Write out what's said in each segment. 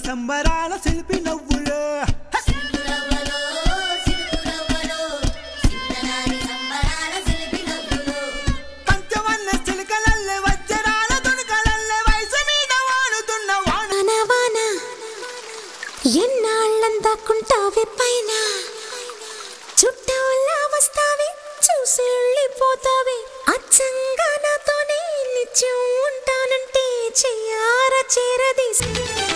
సంబరాల శిల్పి నవ్వులు సిలుకురవ్వలో, సిలుకురవ్వలో, సింగనారి సంబరాల సిలిపి నవ్వులు. పంచవన్న చిలుకలల్లె వజ్రాల తుణుకలల్లె వయసు మీద వాడుతున్న వాన వాన ఎన్నాళ్ళందాకుంటావే పైన చుట్టూలా వస్తావే చూసి వెళ్ళిపోతావే అచ్చంగా నాతోనే నిత్యం ఉంటానంటే చెయ్యార చేరదీసి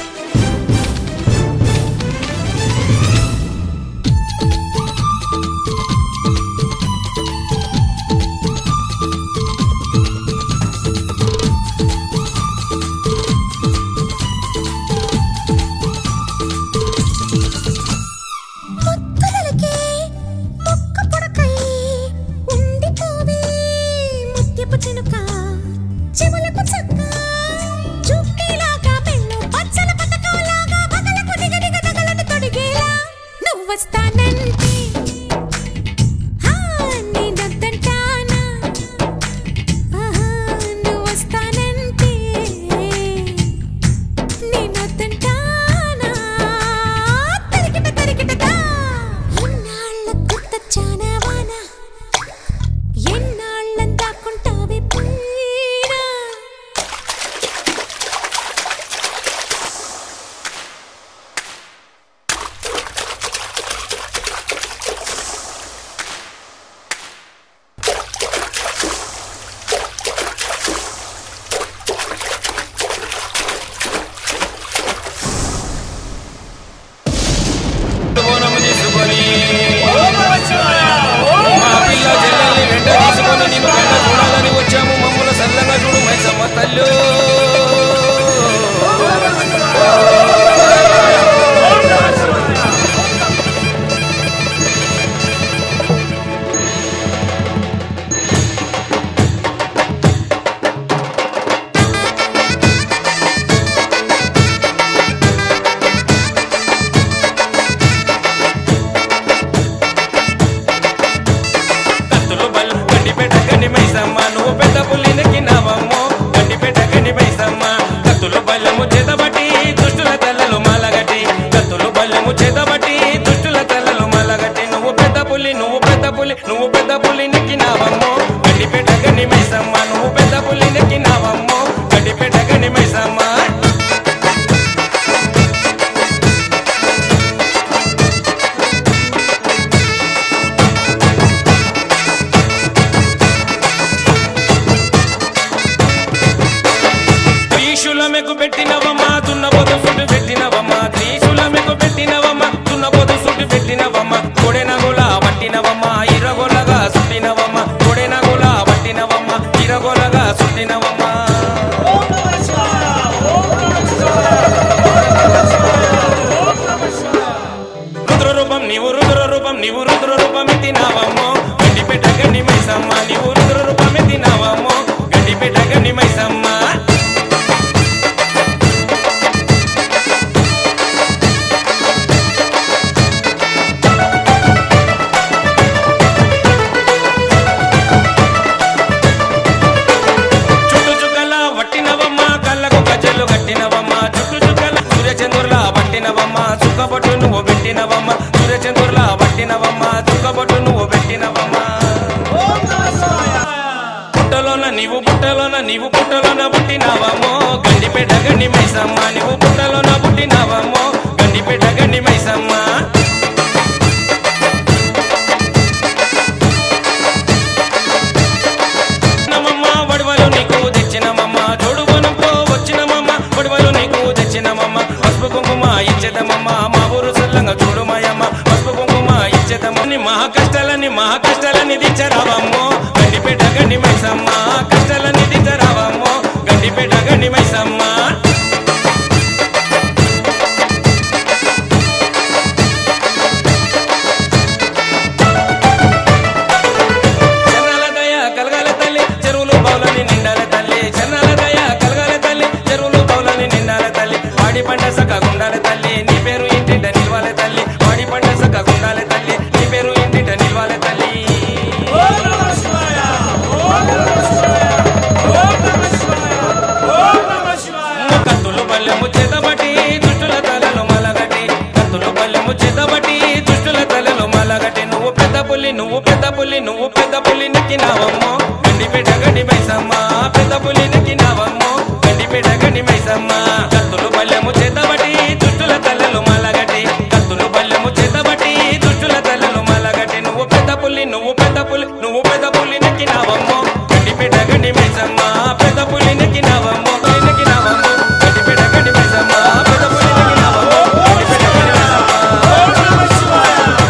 ముత్తులకే మొక్క పొడకై ఉండిపోవే ముత్యపు చినుక చెవులకు చక్క చుక్కీలాగా పెళ్ళు పచ్చల పథకంలాగా బగలకు దిగదిగ తగలను తొడిగేలా నువ్వు వస్తానంటే హా, నేనొద్దంటానా? ఆహా, నువ్వు వస్తానంటే నేనొద్దంటానా? తరికిట తరికిటదా. ఎన్నాళ్ళ గుర్తొచ్చానా వాన? ఎన్నాళ్ళందాకుంటావే పైన? బోనము తీసుకొని మా పిల్ల చెల్లెల్ని వెంట తీసుకొని నిన్ను వెంట చూడాలని వచ్చాము మమ్మల్ని సల్లంగా చూడు మైసమ్మ తల్లు కత్తులు బల్ గండిపేట గండి మైసమ్మ నువ్వు పెద్ద పుల్లినకి నావమ్మో గండిపేట గండి మైసమ్మ కత్తులు బల్లము చేతబట్టి దుష్టుల తెల్లలు మాలగట్టి కత్తులు బల్లము చేతబట్టి దుష్టుల తెల్లలు మాలగట్టి నువ్వు పెద్ద పులి నువ్వు పెద్ద పులి నువ్వు పెద్ద పులి నెక్కినావమ్మో గండిపేట గండి మైసమ్మ నువ్వు పెద్ద పులి నెక్కినావమ్మో గండిపేట గండి మైసమ్మ త్రీశూలమెకు పెట్టినవమ్మా దున్నపోతు సుట్టు పెట్టినవమ్మా త్రీశూలమెకు పెట్టినవమ్మా దున్నపోతు సుట్టు పెట్టినవమ్మా కొడెనగుల పట్టినవమ్మా ఇరగొలగా సుట్టినవమ్మా కొడెనగుల పట్టినవమ్మా ఇరగొలగా సుట్టినవమ్మా రుద్ర రూపం నీవు రుద్ర రూపం నీవు రుద్ర రూపం ఎత్తినావమ్మో గండిపేట గండి మైసమ్మ నీవు రుద్ర రూపం ఎత్తినావమ్మో గండిపేట గండి మైసమ్మ చుట్టు చుక్కల వట్టినవమ్మ కళ్ళకు గజ్జలు కట్టినవమ్మ చుట్టు చుక్కల సూర్యచంద్రుల పట్టినవమ్మ చుక్కబొట్టు నువ్వు పెట్టినవమ్మ సూర్యచంద్రుల పట్టినవమ్మ చుక్కబొట్టు నువ్వు పెట్టినవమ్మ పుట్టలోన నీవు పుట్టలోన నీవు పుట్టలోన పుట్టినవమ్మో గండిపేట గండి మైసమ్మ నీవు పుట్టలోన పుట్టినవమ్మో గండిపేట గండి మైసమ్మ నమమ్మ వడవలు నీకు తెచ్చినమమ్మ జోడు బోనంతో వచ్చినమమ్మ వడవలు నీకు తెచ్చినమమ్మ పసుపు కుంకుమ ఇచ్చేదమమ్మ మా ఊరు సల్లంగా చూడు మాయమ్మ పసుపు కుంకుమ ఇచ్చేదమ్మ నీ మహా కష్టాలని మహా కష్టాలని దిచ్చరావమ్మో గండిపేట గండి మైసమ్మ కష్టాలని దిచ్చరావమ్మో గండిపేట గండి మైసమ్మ చెన్నాల దయ కలగాల తల్లి చెరువులు బౌలని నిండాల తల్లి చెన్నాల దయ కలగాల తల్లి చెరువులు బౌలని నిండాల తల్లి వాడి పంట సక్క గుండాల తల్లి నీ పేరు ఇంటింట నిల్వాల తల్లి వాడి పంట సక్క గుండాల తల్లి నీ పేరు ఇంటింట నిల్వాల తల్లి నువ్వు పెద్ద పులి నువ్వు పెద్ద పులి నెక్కినావమ్మో గండిపేట గండి మైసమ్మ పెద్ద పులి నెక్కినావమ్మో గండిపేట గండి మైసమ్మ కత్తులు బల్లెము చేతబట్టి దుష్టుల తల్లలు మలగటి కత్తులు బల్లెము చేతబట్టి దుష్టుల తల్లలు మలగటి నువ్వు పెద్ద పులి నువ్వు పెద్ద పులి నువ్వు పెద్ద పులి నెక్కినావమ్మో గండిపేట గండి మైసమ్మ పెద్ద పులి నెక్కినావమ్మో పులి నెక్కినావమ్మో గండిపేట గండి మైసమ్మ పెద్ద పులి నెక్కినావమ్మో గండిపేట గండి మైసమ్మ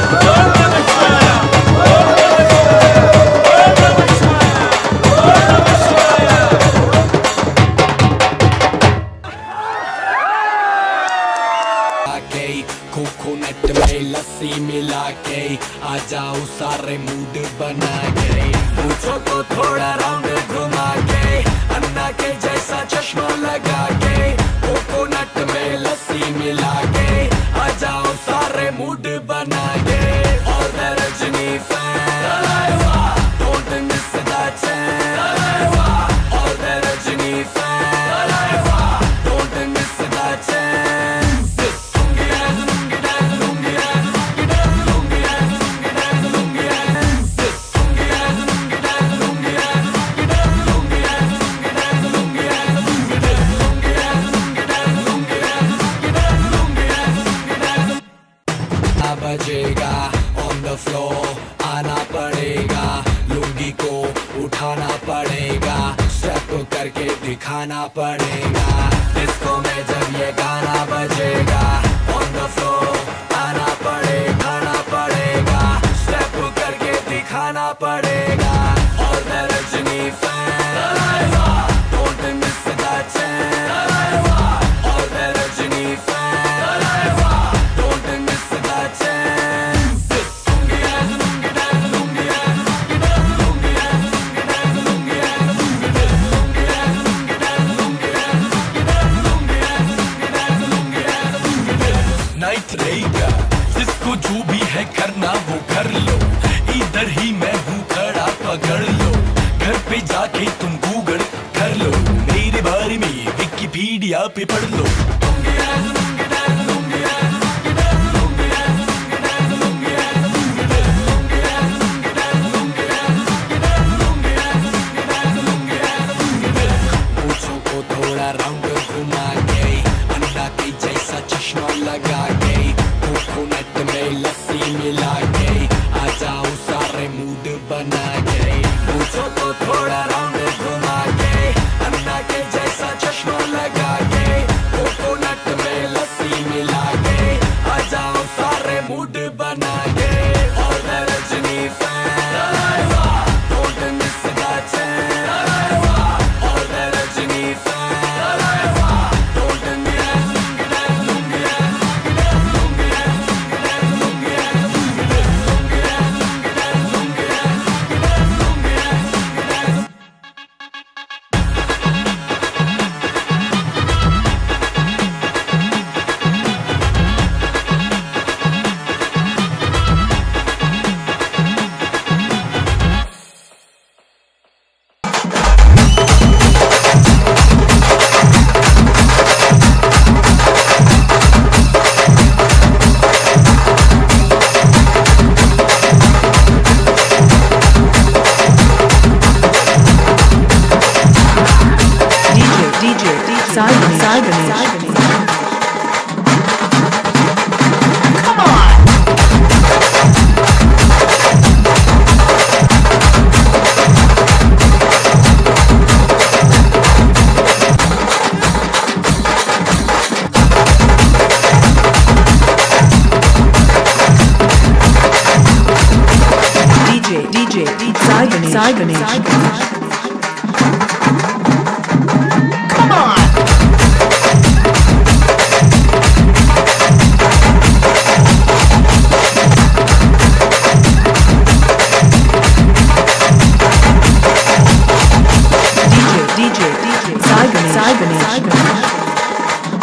के कोकोनट में लस्सी मिला के आ जाओ सारे मूड बना के पूछो तो थोड़ा राउंड घुमा के अन्ना के जैसा चश्मा लगा के कोकोनट में लस्सी मिला के आ जाओ सारे मूड बना के और the Rajini fan don't miss that chance और the Rajini fan don't miss that chance आ बजेगा ऑन द फ्लोर आना पड़ेगा लुंगी को उठाना पड़ेगा स्टेप करके दिखाना पड़ेगा डिस्को में जब ये गाना बजेगा ऑन द फ्लोर आना पड़ेगा खाना पड़ेगा स्टेप करके दिखाना पड़ेगा और the Rajini fan don't miss that chance और the Rajini fan don't miss that chance night रहेगा जिसको जो भी है करना वो कर लो इधर ही मैं हूँ खड़ा पकड़ लो घर पे जाके तुम गूगल कर लो मेरे बारे में विकिपीडिया पे पढ़ लो पूछों को थोड़ा राउंड घुमा के अंडा के जैसा चश्मा लगा के कोकोनट में लस्सी मिला के आ जाओ सारे मूड बना के पूछो तो थोड़ा राउंड घुमा के अंडा के जैसा चश्मा लगा के कोकोनट में लस्सी मिला के आ जाओ सारे मूड बना के और the Rajini fan don't miss that chance और the Rajini fan don't miss DJ, DJ, Sai Sai Ganesh. DJ, DJ, Sai Ganesh. Sai Ganesh. DJ, DJ, Sai Ganesh. Sai Ganesh.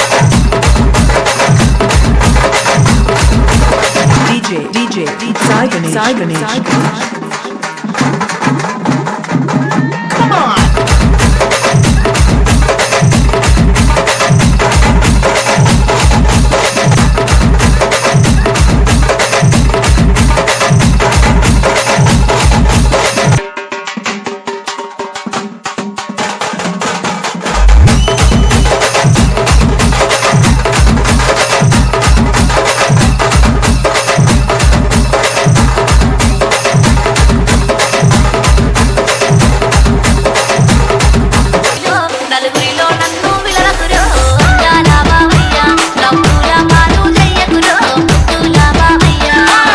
DJ, DJ, Sai Ganesh, Sai Ganesh. నలుగురిలో నన్ను విలరకురో అందాల బావయ్య నవ్వుల పాలు చెయ్యకురో ముద్దుల బావయ్య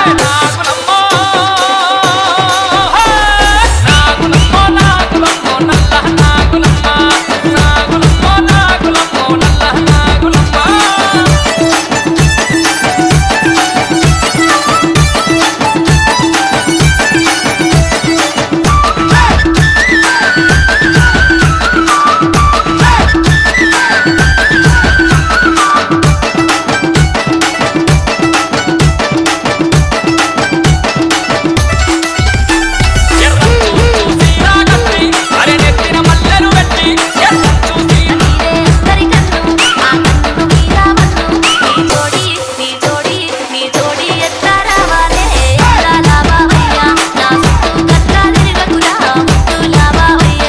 నీరే అందరి కన్ను ఆ కన్ను మీరావన్ను నీ జోడి నీ జోడి నీ జోడి ఎత్త రావాలే అందాల బావయ్య నా చుట్టూ గట్ల తిరగకురా ముద్దుల బావయ్య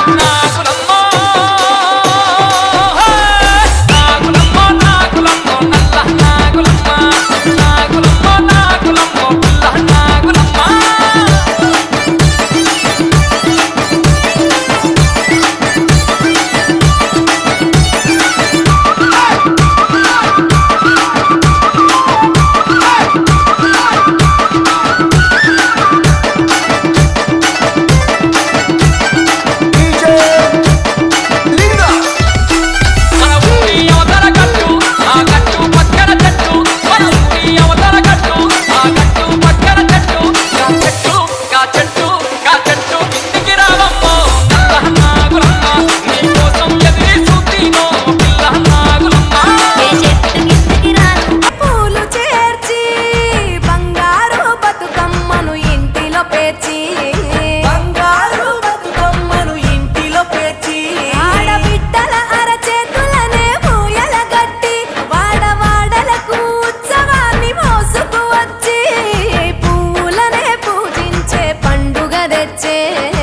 ఏ చెట్టు కిందికి రాను పూలు చేర్చి బంగారు బతుకమ్మను ఇంటిలో పేర్చి బంగారు బతుకమ్మను ఇంటిలో పేర్చి ఆడబిడ్డల అరచేతులనే పూయల గట్టి వాడవాడలకు ఉత్సవాన్ని మోసుకు వచ్చి పువ్వులనే పూజించే పండుగ తెచ్చే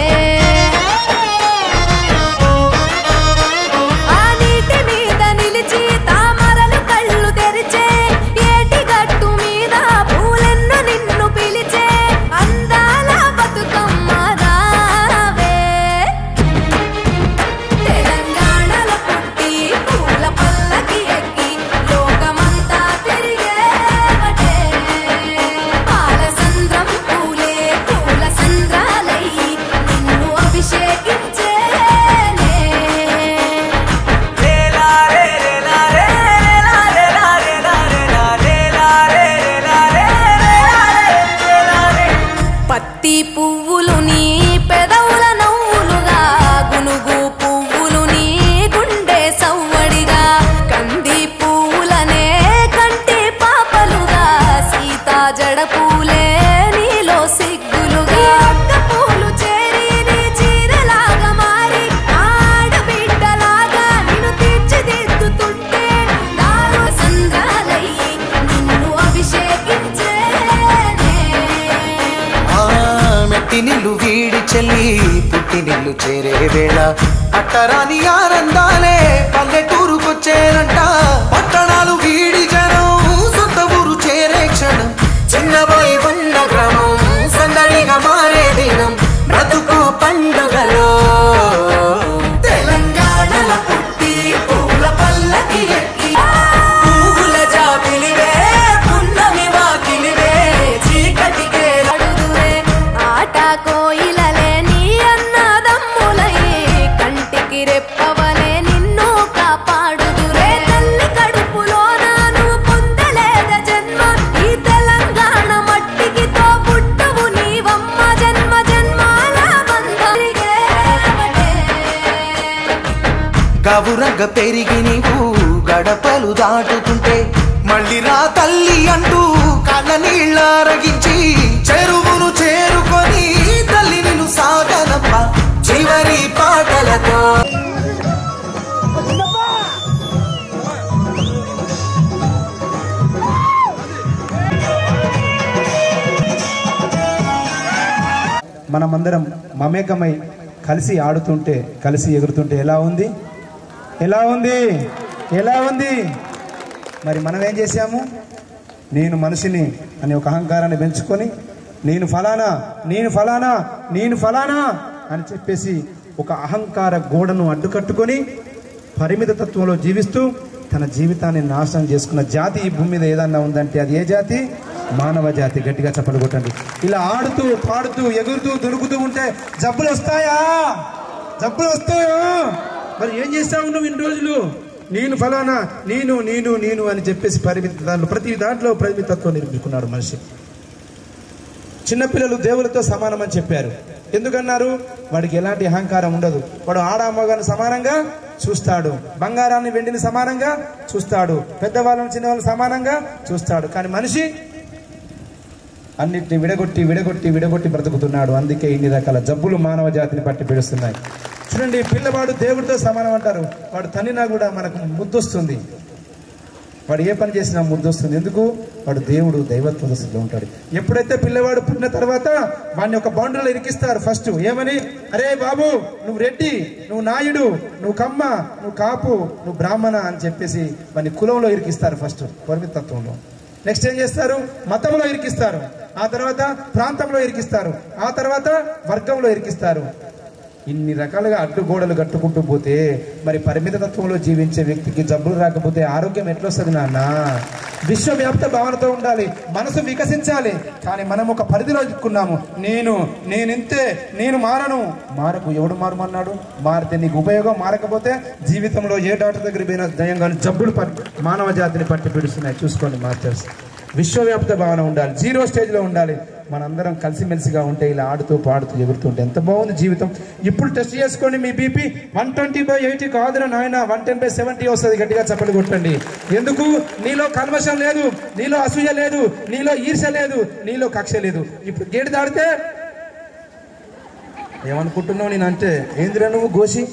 ఆ నీటి మీద నిలిచి తామరలు కళ్ళు తెరిచే ఏటి గట్టు మీద పూలెన్ను నిన్ను పిలిచే అందాల బతుకమ్మ రావే తెలంగాణలో పుట్టి పూల పల్లకి ఎక్కి లోకమంతా తిరిగేవటే పాల సంద్రం పూలే పూల సంద్రాలయ్యి నిన్ను అభిషేకించేనే పత్తి పువ్వులు నీ పెదవుల నవ్వులుగా గునుగు పువ్వులు నీ గుండె సవ్వడిగా కంది పువ్వులనే కంటి పాపలుగా సీతా జడ పూలే నీలో సిగ్గులుగా ఒక్క పూలు చేరి నీ చీరలాగా మారి ఆడబిడ్డలాగా నిన్ను తీర్చిదిద్దుతుంటే నాలో సంద్రాలయ్యి నిన్ను అభిషేకించేనే ఆ మెట్టి నిల్లు వీడి చెల్లి పుట్టి నిల్లు చేరే వేళ అట్టరాని ఆనందాలే పల్లెటూరుకొచ్చేనంట పట్టణాలు వీడి జనం సొంత ఊరు చేరే క్షణం చిన్నబోయి ఉన్న గ్రామం సందడిగా మారే దినం బ్రతుకు పండుగలో తెలంగాణలో పుట్టి పూల పల్లకి ఎక్కి పువ్వుల జాబిలివే పున్నమి వాకిలివే చీకటికే అడుగురే ఆట కోయిలలే నీ అన్నదమ్ములై కంటికి రెప్పవలే నిన్ను కాపాడుదురే తల్లి కడుపులో నాను పొందలేద జన్మ ఈ తెలంగాణ మట్టికి తో పుట్టువు నీవమ్మ జన్మ జన్మాల బంధరిగే గవురగ పెరిగి నీవు గడపలు దాటుతుంటే మళ్ళీ రా తల్లి అంటూ కళ్ళ నీళ్ళ రగించి చెరువును చేరుకొని తల్లి నిన్ను సాగనప్ప చివరి పాటలతో మనమందరం మమేకమై కలిసి ఆడుతుంటే కలిసి ఎగురుతుంటే ఎలా ఉంది ఎలా ఉంది ఎలా ఉంది మరి మనం ఏం చేశాము నేను మనిషిని అనే ఒక అహంకారాన్ని పెంచుకొని నేను ఫలానా నేను ఫలానా నేను ఫలానా అని చెప్పేసి ఒక అహంకార గోడను అడ్డుకట్టుకొని పరిమిత తత్వంలో జీవిస్తూ తన జీవితాన్ని నాశనం చేసుకున్న జాతి ఈ భూమి మీద ఏదన్నా ఉందంటే అది ఏ జాతి మానవ జాతి గట్టిగా చప్పలు కొట్టండి ఇలా ఆడుతూ పాడుతూ ఎగురుతూ దొరుకుతూ ఉంటే జబ్బులు వస్తాయా జబ్బులు వస్తాయా మరి ఏం చేస్తావు నువ్వు ఇన్ని రోజులు నేను ఫలానా నేను నేను నేను అని చెప్పేసి పరిమిత దాంట్లో ప్రతి దాంట్లో పరిమితత్వం నిర్మించుకున్నాడు మనిషి చిన్నపిల్లలు దేవులతో సమానమని చెప్పారు ఎందుకన్నారు వాడికి ఎలాంటి అహంకారం ఉండదు వాడు ఆడ అమ్మగారిని సమానంగా చూస్తాడు బంగారాన్ని వెండిని సమానంగా చూస్తాడు పెద్దవాళ్ళని చిన్నవాళ్ళని సమానంగా చూస్తాడు కానీ మనిషి అన్నిటిని విడగొట్టి విడగొట్టి విడగొట్టి బ్రతుకుతున్నాడు అందుకే ఇన్ని రకాల జబ్బులు మానవ జాతిని పట్టి పీడిస్తున్నాయి చూడండి పిల్లవాడు దేవుడితో సమానం అంటారు వాడు తన్నినా కూడా మనకు ముద్దొస్తుంది వాడు ఏ పని చేసినా ముద్దొస్తుంది ఎందుకు వాడు దేవుడు దైవత్వ దశలో ఉంటాడు ఎప్పుడైతే పిల్లవాడు పుట్టిన తర్వాత వాడిని ఒక బౌండరీలో ఇరికిస్తారు ఫస్ట్ ఏమని అరే బాబు నువ్వు రెడ్డి నువ్వు నాయుడు నువ్వు కమ్మ నువ్వు కాపు నువ్వు బ్రాహ్మణ అని చెప్పేసి వాడిని కులంలో ఇరికిస్తారు ఫస్ట్ పరిమితత్వంలో నెక్స్ట్ ఏం చేస్తారు మతంలో ఇరికిస్తారు ఆ తర్వాత ప్రాంతంలో ఇరికిస్తారు ఆ తర్వాత వర్గంలో ఇరికిస్తారు ఇన్ని రకాలుగా అడ్డుగోడలు కట్టుకుంటూ పోతే మరి పరిమిత తత్వంలో జీవించే వ్యక్తికి జబ్బులు రాకపోతే ఆరోగ్యం ఎట్లొస్తుంది నాన్న విశ్వవ్యాప్త భావనతో ఉండాలి మనసు వికసించాలి కానీ మనం ఒక పరిధిలో చిక్కున్నాము నేను నేనింతే నేను మారను మారకు ఎవడు మారమన్నాడు మారితే నీకు ఉపయోగం మారకపోతే జీవితంలో ఏ డాక్టర్ దగ్గర పోయినా దయం కానీ జబ్బులు పట్టి మానవ జాతిని పట్టి పిడుస్తున్నాయి చూసుకోండి మాస్టర్స్ విశ్వవ్యాప్త భావన ఉండాలి జీరో స్టేజ్లో ఉండాలి మనందరం కలిసిమెలిసిగా ఉంటే ఇలా ఆడుతూ పాడుతూ ఎగురుతుంటే ఎంత బాగుంది జీవితం ఇప్పుడు టెస్ట్ చేసుకోండి మీ BP one twenty by eighty కాదురా నాయన వన్ టెన్ బై సెవెంటీ వస్తుంది గట్టిగా చప్పలు కొట్టండి ఎందుకు నీలో కల్మషం లేదు నీలో అసూయ లేదు నీలో ఈర్ష లేదు నీలో కక్ష లేదు ఇప్పుడు గేటు దాడితే ఏమనుకుంటున్నావు నేను అంటే ఏందిరా నువ్వు గోసి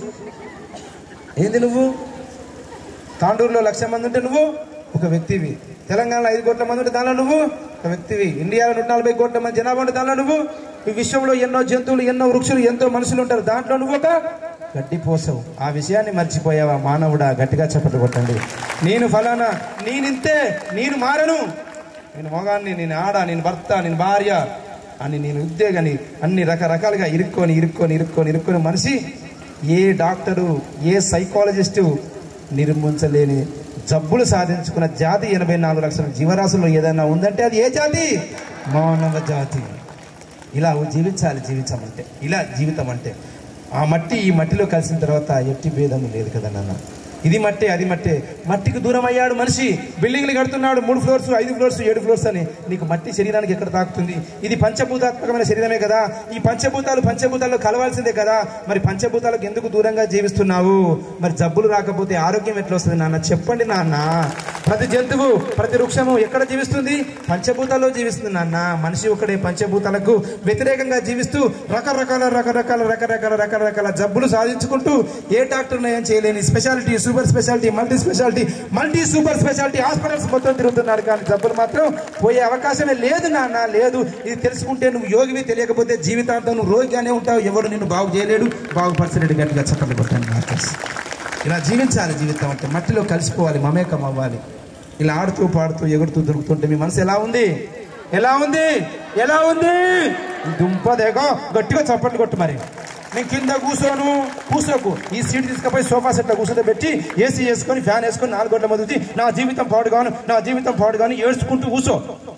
ఏంది నువ్వు తాండూరులో లక్ష మంది ఉంటే నువ్వు ఒక వ్యక్తివి తెలంగాణలో ఐదు కోట్ల మంది ఉంటే దానిలో నువ్వు ఒక వ్యక్తివి ఇండియాలో నూట నలభై కోట్ల మంది జనాభా ఉంటే దానిలో నువ్వు ఈ విశ్వంలో ఎన్నో జంతువులు ఎన్నో వృక్షులు ఎంతో మనుషులు ఉంటారు దాంట్లో నువ్వు ఒక గడ్డి పోసవు ఆ విషయాన్ని మర్చిపోయావా మానవుడా గట్టిగా చెప్పట్లు కొట్టండి నేను ఫలానా నేనింతే నేను మారను నేను మొగాన్ని నేను ఆడ నేను భర్త నేను భార్య అని నేను ఉద్యోగాన్ని అన్ని రకరకాలుగా ఇరుక్కొని ఇరుక్కొని ఇరుక్కొని ఇరుక్కొని మనిషి ఏ డాక్టరు ఏ సైకాలజిస్టు నిర్మించలేని జబ్బులు సాధించుకున్న జాతి ఎనభై నాలుగు లక్షల జీవరాశుల్లో ఏదైనా ఉందంటే అది ఏ జాతి మానవ జాతి ఇలా జీవించాలి జీవించమంటే ఇలా జీవితం అంటే ఆ మట్టి ఈ మట్టిలో కలిసిన తర్వాత ఎట్టి భేదము లేదు కదా నాన్న ఇది మట్టే అది మట్టే మట్టికి దూరం అయ్యాడు మనిషి బిల్డింగ్లు కడుతున్నాడు మూడు ఫ్లోర్స్ ఐదు ఫ్లోర్స్ ఏడు ఫ్లోర్స్ అని నీకు మట్టి శరీరానికి ఎక్కడ తాకుతుంది ఇది పంచభూతాత్మకమైన శరీరమే కదా ఈ పంచభూతాలు పంచభూతాల్లో కలవాల్సిందే కదా మరి పంచభూతాలకు ఎందుకు దూరంగా జీవిస్తున్నావు మరి జబ్బులు రాకపోతే ఆరోగ్యం ఎట్లా వస్తుంది నాన్న చెప్పండి నాన్న ప్రతి జంతువు ప్రతి వృక్షము ఎక్కడ జీవిస్తుంది పంచభూతాల్లో జీవిస్తుంది నాన్న మనిషి ఒకడే పంచభూతాలకు వ్యతిరేకంగా జీవిస్తూ రకరకాల రకరకాల రకరకాల రకరకాల జబ్బులు సాధించుకుంటూ ఏ డాక్టర్ నయం చేయలేని speciality super speciality multi speciality multi super speciality hospitals మొత్తం తిరుగుతున్నారు కానీ జబ్బులు మాత్రం పోయే అవకాశమే లేదు నాన్న లేదు ఇది తెలుసుకుంటే నువ్వు యోగివి తెలియకపోతే జీవితాంతం నువ్వు రోగిగానే ఉంటావు ఎవరు నిన్ను బాగు చేయలేడు బాగుపరచలేడు గట్టిగా చక్కలు కొట్టండి డాక్టర్స్ ఇలా జీవించాలి జీవితం అంటే మట్టిలో కలిసిపోవాలి మమేకం అవ్వాలి ఇలా ఆడుతూ పాడుతూ ఎగురుతూ దొరుకుతుంటే మీ మనసు ఎలా ఉంది ఎలా ఉంది ఎలా ఉంది ఈ దుంప దేగో గట్టిగా చప్పట్లు కొట్టు మరి నేను కింద కూర్చోను కూర్చోకు ఈ సీట్ తీసుకుపోయి సోఫా సెట్లో కూర్చోతో పెట్టి ఏసీ వేసుకొని ఫ్యాన్ వేసుకొని నాలుగు గంటల మధ్య నా జీవితం పాడుగాను నా జీవితం పాడుగాను ఏడ్చుకుంటూ కూర్చో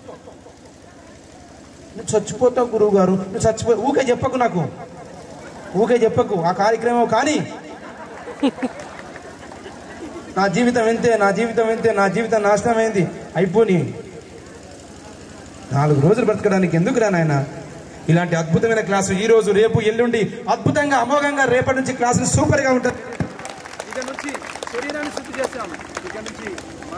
నువ్వు చచ్చిపోతావు గురువు గారు నువ్వు చచ్చిపో ఊకే చెప్పకు నాకు ఊకే చెప్పకు ఆ కార్యక్రమం కానీ నా జీవితం ఎంతే నా జీవితం ఎంతే నా జీవితం నాశనం అయింది అయిపోని నాలుగు రోజులు బ్రతకడానికి ఎందుకు రా నాయన ఇలాంటి అద్భుతమైన క్లాసు ఈ రోజు రేపు ఎల్లుండి అద్భుతంగా అమోఘంగా రేపటి నుంచి క్లాసులు సూపర్ గా ఉంటుంది ఇక నుంచి శరీరాన్ని శుద్ధి చేస్తాం ఇక నుంచి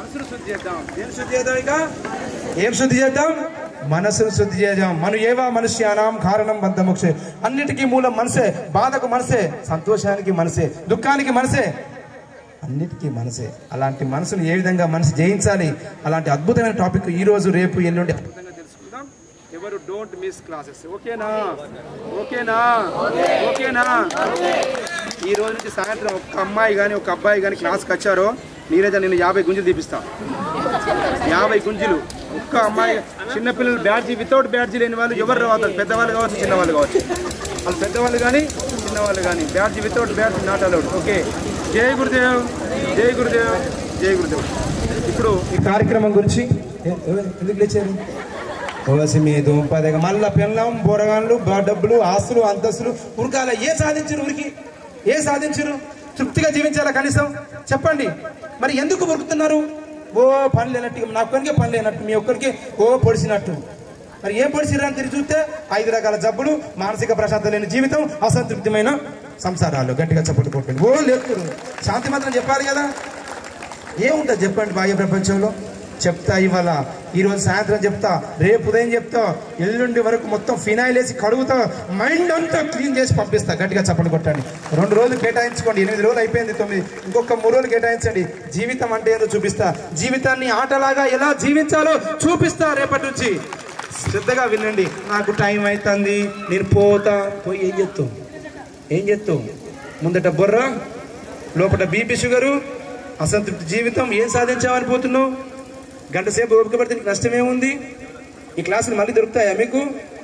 మనసును శుద్ధి చేద్దాం ఏం శుద్ధి చేద్దాం ఇక ఏం శుద్ధి చేద్దాం మనసును శుద్ధి చేద్దాం మను ఏవా మనుష్యానాం కారణం బంధ మోక్షే అన్నిటికీ మూలం మనసే బాధకు మనసే సంతోషానికి మనసే దుఃఖానికి మనసే అన్నిటికీ మనసే అలాంటి మనసును ఏ విధంగా మనసు జయించాలి అలాంటి అద్భుతమైన టాపిక్ ఈ రోజు రేపు ఎల్లుండి అద్భుతంగా తెలుసుకుందాం ఎవరు డోంట్ మిస్ క్లాసెస్ ఓకేనా ఓకేనా ఓకేనా ఈ రోజు నుంచి సాయంత్రం ఒక్క అమ్మాయి కానీ ఒక అబ్బాయి కానీ క్లాస్కి వచ్చారో నేనైతే నేను యాభై గుంజలు తీపిస్తా యాభై గుంజలు ఒక్క అమ్మాయి చిన్నపిల్లలు బ్యాడ్జీ వితౌట్ బ్యాడ్జీ లేని వాళ్ళు ఎవరు రావద్దు పెద్దవాళ్ళు కావచ్చు చిన్నవాళ్ళు కావచ్చు వాళ్ళు పెద్దవాళ్ళు కానీ చిన్నవాళ్ళు కానీ badge without badge not allowed okay జై గురుదేవ్ జై గురుదేవ్ జై గురుదేవ్ ఇప్పుడు ఈ కార్యక్రమం గురించి ఏ- ఎవరు- ఎందుకు లేచారు ఓసి మీ దుంపదగ మళ్ళా పిల్లం బోరగాన్లు బా డబ్బులు ఆస్తులు అంతస్తులు ఉరకాల ఏ సాధించరు ఊరికి ఏ సాధించరు తృప్తిగా జీవించాలా కనీసం చెప్పండి మరి ఎందుకు ఉరుకుతున్నారు ఓ పని లేనట్టు నా ఒక్కరికే పని లేనట్టు మీ ఒక్కరికి ఓ పొడిచినట్టు మరి ఏం పొడిచిర్రు అని తిరిగి చూస్తే ఐదు రకాల జబ్బులు మానసిక ప్రశాంతత లేని జీవితం అసంతృప్తిమైన సంసారాలు గట్టిగా చప్పట్లు కొట్టండి ఓ లేదు శాంతి మాత్రం చెప్పాలి కదా ఏముంటుంది చెప్పండి బాహ్య ప్రపంచంలో చెప్తా ఇవాళ ఈరోజు సాయంత్రం చెప్తా రేపు ఉదయం చెప్తా ఎల్లుండి వరకు మొత్తం ఫినాయిల్ వేసి కడుగుతా మైండ్ అంతా క్లీన్ చేసి పంపిస్తా గట్టిగా చప్పట్లు కొట్టండి రెండు రోజులు కేటాయించుకోండి ఎనిమిది రోజులు అయిపోయింది తొమ్మిది ఇంకొక మూడు రోజులు కేటాయించండి జీవితం అంటే ఏదో చూపిస్తా జీవితాన్ని ఆటలాగా ఎలా జీవించాలో చూపిస్తా రేపటి నుంచి శ్రద్ధగా వినండి నాకు టైం అవుతుంది నేను పోతా పోయి ఏం చెప్తావు ఏం చెప్తావు ముందట బొర్ర లోపల బీపీ షుగరు అసంతృప్తి జీవితం ఏం సాధించామని పోతున్నావు గంట సేపు ఓపిక పడితే నీకు నష్టమేముంది ఈ క్లాసులు మళ్ళీ దొరుకుతాయా మీకు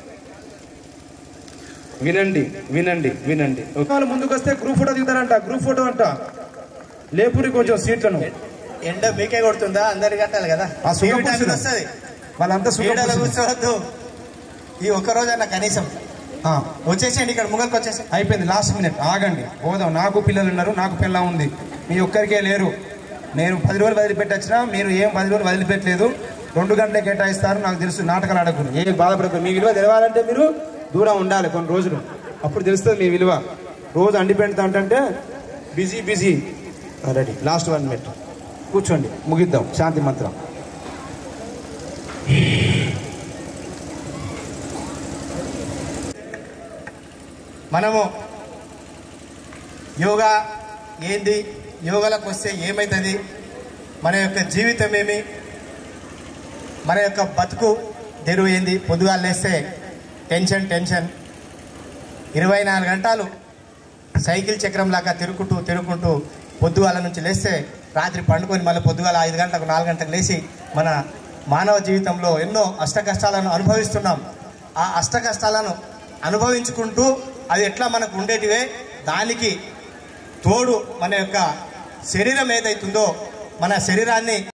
వినండి వినండి వినండి వాళ్ళు ముందుకు వస్తే గ్రూప్ ఫోటో దిగుతారంట గ్రూప్ ఫోటో అంట లేపురి కొంచెం సీట్లను ఎండ మీకే కొడుతుందా అందరి కట్టాలి కదా ఆ సుఖం ఈ విటమిన్ కూర్చుంది. వస్తుంది వాళ్ళంతా సుఖం ఈడలో కూర్చుంది. కూర్చోవద్దు ఈ ఒక్క రోజన్నా కనీసం ఆ, వచ్చేసేయండి ఇక్కడ ముంగల్కి వచ్చేసి అయిపోయింది లాస్ట్ మినిట్ ఆగండి పోదాం నాకు పిల్లలు ఉన్నారు నాకు పిల్ల ఉంది మీ ఒక్కరికే లేరు నేను పది రోజులు వదిలిపెట్టి వచ్చినా మీరు ఏం పది రోజులు వదిలిపెట్టలేదు రెండు గంటలే కేటాయిస్తారు నాకు తెలుసు నాటకాలు ఆడకూడదు ఏ బాధపడకూడదు మీ విలువ తెలవాలంటే మీరు దూరం ఉండాలి కొన్ని రోజులు అప్పుడు తెలుస్తుంది మీ విలువ రోజు అండిపెండుతా అంటే busy busy ready last one minute కూర్చోండి ముగిద్దాం శాంతి మంత్రం మనము యోగా ఏంది యోగాలకు వస్తే ఏమవుతుంది మన యొక్క జీవితం ఏమి మన యొక్క బతుకు తెరువు ఏంది పొద్దుగా లేస్తే టెన్షన్ టెన్షన్ ఇరవై నాలుగు గంటలు సైకిల్ చక్రం లాగా తిరుగుకుంటూ తిరుగుకుంటూ పొద్దుగాల నుంచి లేస్తే రాత్రి పండుకొని మళ్ళీ పొద్దుగాల ఐదు గంటలకు నాలుగు గంటలకు లేచి మన మానవ జీవితంలో ఎన్నో అష్ట కష్టాలను అనుభవిస్తున్నాం ఆ అష్ట కష్టాలను అనుభవించుకుంటూ అది ఎట్లా మనకు ఉండేటివే దానికి తోడు మన యొక్క శరీరం ఏదైతుందో మన శరీరాన్ని